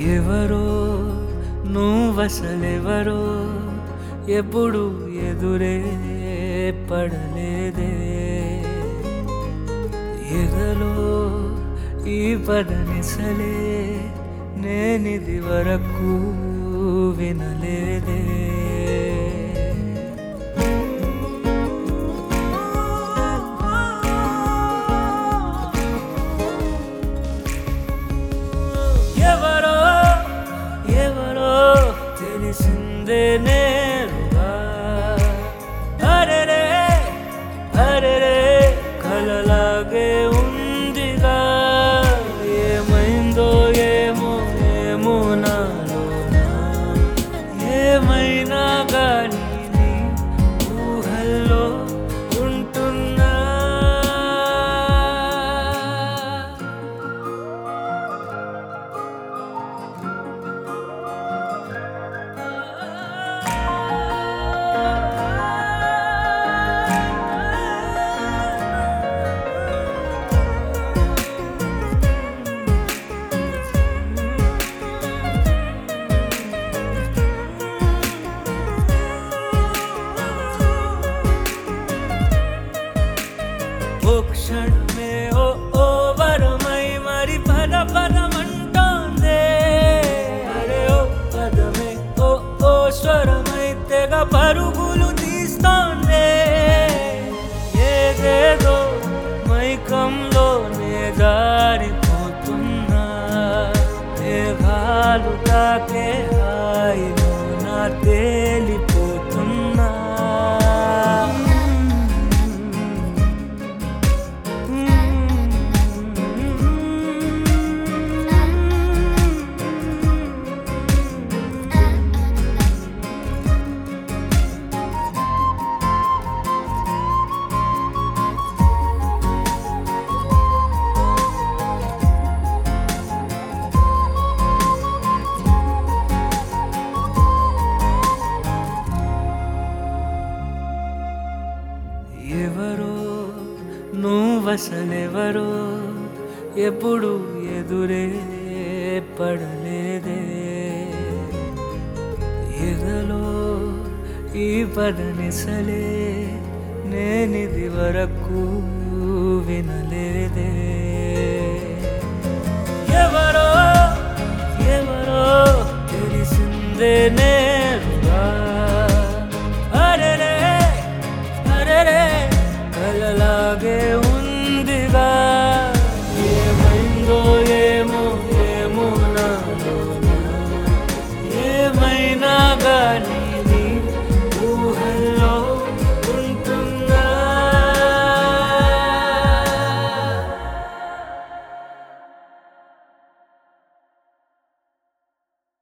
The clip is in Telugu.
ఎవరో నువ్వసలెవరో ఎప్పుడు ఎదురే పడలేదే ఎదలో ఈ పదనిసలే నేనిది వరకు వినలేదే ఎవరో ఎవరో తెలిసిందే నేరుగా అరెరే అరెరే కలలాగే ఉందిగా ఏమైందో ఏమో ఏమో నాలోనా ఏమైనా కానీ నీ ఊహల్లో ఉంటున్నా ఓ క్షణమే ఓ ఓ వరమై మరి పద పదమంటోందే అరే ఓ పదమే ఓ ఓ స్వరమై తెగ పరుగులు తీస్తోందే ఏదేదో మైకంలోనే జారిపోతున్నా దేహాలు తాకే హాయిలో నా తేలిపోతున్నా ఎవరో నువ్వసలెవరో ఎప్పుడు ఎదురే పడలేదే ఎదలో ఈ పదనిసలే నేనిది వరకు వినలేదే ఎవరో ఎవరో తెలిసిందే నేరుగా అరెరే అరెరే కలలాగే